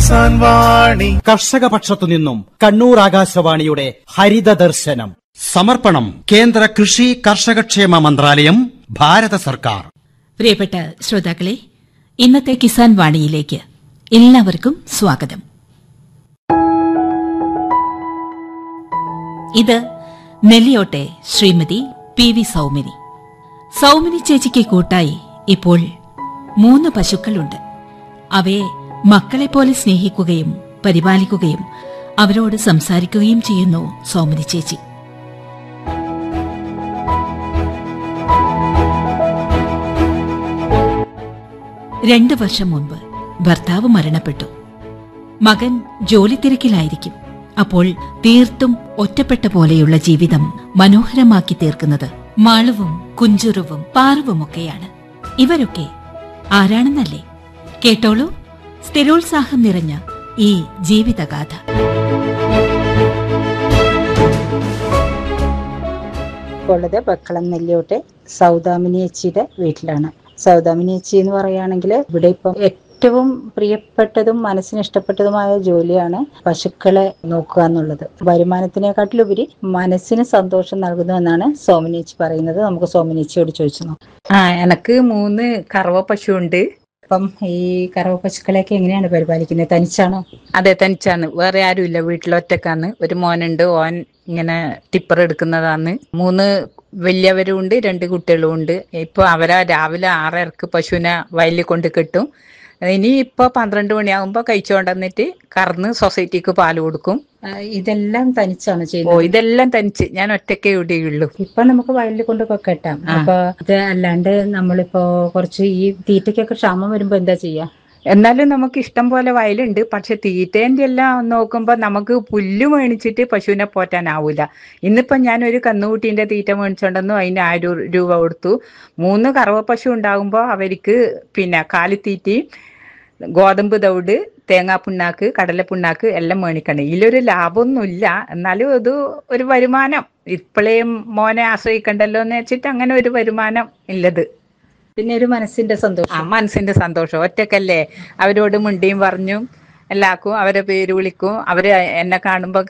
കിസാൻ വാണി കർഷക പക്ഷത്തു നിന്നും കണ്ണൂർ ആകാശവാണിയുടെ ഹരിത ദർശനം സമർപ്പണം കേന്ദ്ര കൃഷി കർഷകക്ഷേമ മന്ത്രാലയം ഭാരത സർക്കാർ പ്രിയപ്പെട്ട ശ്രോതാക്കളെ ഇന്നത്തെ കിസാൻ വാണിയിലേക്ക് എല്ലാവർക്കും സ്വാഗതം ഇത് നെല്ലിയോട്ടെ ശ്രീമതി പി വി സൗമിനി സൗമിനി ചേച്ചിക്ക് കൂട്ടായി ഇപ്പോൾ മൂന്ന് പശുക്കളുണ്ട് അവയെ മക്കളെപ്പോലെ സ്നേഹിക്കുകയും പരിപാലിക്കുകയും അവരോട് സംസാരിക്കുകയും ചെയ്യുന്നു സൗമിനി ചേച്ചി രണ്ടു വർഷം മുൻപ് ഭർത്താവ് മരണപ്പെട്ടു മകൻ ജോലി തിരക്കിലായിരിക്കും അപ്പോൾ തീർത്തും ഒറ്റപ്പെട്ട പോലെയുള്ള ജീവിതം മനോഹരമാക്കി തീർക്കുന്നത് മാളുവും കുഞ്ചുറുവും പാറുവുമൊക്കെയാണ് ഇവരൊക്കെ ആരാണെന്നല്ലേ കേട്ടോളൂ സ്ഥിരോത്സാഹം നിറഞ്ഞ ഈ ജീവിതഗാഥ ഉള്ളത് ബക്കളം നെല്ലിയോട്ടെ സൗദാമിനി ചേച്ചിയുടെ വീട്ടിലാണ് സൗദാമിനി ചേച്ചി എന്ന് പറയുകയാണെങ്കിൽ ഇവിടെ ഇപ്പം ഏറ്റവും പ്രിയപ്പെട്ടതും മനസ്സിന് ഇഷ്ടപ്പെട്ടതുമായ ജോലിയാണ് പശുക്കളെ നോക്കുക എന്നുള്ളത് വരുമാനത്തിനെക്കാട്ടിലുപരി മനസ്സിന് സന്തോഷം നൽകുന്നു എന്നാണ് സോമിനി ചേച്ചി പറയുന്നത് നമുക്ക് സോമിനി ചേച്ചിയോട് ചോദിച്ചു നോക്കാം ആ എനക്ക് മൂന്ന് കറവ പശു ഉണ്ട് അപ്പം ഈ കറവ പശുക്കളെയൊക്കെ എങ്ങനെയാണ് പരിപാലിക്കുന്നത് തനിച്ചാണോ അതെ തനിച്ചാണ് വേറെ ആരുമില്ല വീട്ടിലൊറ്റക്കാണ് ഒരു മോനുണ്ട് ഓൻ ഇങ്ങനെ ടിപ്പർ എടുക്കുന്നതാണ് മൂന്ന് വലിയവരും ഉണ്ട് രണ്ട് കുട്ടികളും ഉണ്ട് ഇപ്പൊ അവരെ രാവിലെ ആറരക്ക് പശുവിനെ വയലിൽ കൊണ്ട് കെട്ടും ഇനി ഇപ്പൊ പന്ത്രണ്ട് മണിയാകുമ്പോ കഴിച്ചുകൊണ്ടുവന്നിട്ട് കറന്ന് സൊസൈറ്റിക്ക് പാല് കൊടുക്കും ആ, ഇതെല്ലാം തനിച്ചാണ് ഓ ചെയ്യുന്നത് ഇതെല്ലാം തനിച്ച് ഞാൻ ഒറ്റക്കേ ഇവിടെയുള്ളൂ ഇപ്പൊ നമുക്ക് വയലിൽ കൊണ്ടൊക്കെ കെട്ടാം ആ. അപ്പൊ ഇത് അല്ലാണ്ട് നമ്മളിപ്പോ കുറച്ച് ഈ തീറ്റയ്ക്കൊക്കെ ക്ഷാമം വരുമ്പോ എന്താ ചെയ്യാ എന്നാലും നമുക്ക് ഇഷ്ടം പോലെ വയലുണ്ട് പക്ഷെ തീറ്റേന്റെ എല്ലാം നോക്കുമ്പോൾ നമുക്ക് പുല്ല് മേടിച്ചിട്ട് പശുവിനെ പോറ്റാനാവൂല ഇന്നിപ്പം ഞാൻ ഒരു കന്നുകുട്ടീന്റെ തീറ്റ മേടിച്ചോണ്ടെന്നു അതിന് ആയിരം രൂപ കൊടുത്തു മൂന്ന് കറവ പശു ഉണ്ടാകുമ്പോൾ അവർക്ക് പിന്നെ കാലിത്തീറ്റയും ഗോതമ്പ് തവിട് തേങ്ങാപ്പിണ്ണാക്ക് കടലപ്പിണ്ണാക്ക് എല്ലാം മേടിക്കണം ഇതിലൊരു ലാഭമൊന്നുമില്ല എന്നാലും ഇത് ഒരു വരുമാനം ഇപ്പോഴേ മോനെ ആശ്രയിക്കണ്ടല്ലോ എന്ന് വെച്ചിട്ട് അങ്ങനെ ഒരു വരുമാനം ഇല്ലത് പിന്നെ ഒരു മനസ്സിന്റെ ആ സന്തോഷം മനസ്സിന്റെ സന്തോഷം ഒറ്റക്കല്ലേ അവരോട് മിണ്ടിയും പറഞ്ഞു എല്ലാക്കും അവരെ പേര് വിളിക്കും അവര് എന്നെ കാണുമ്പോ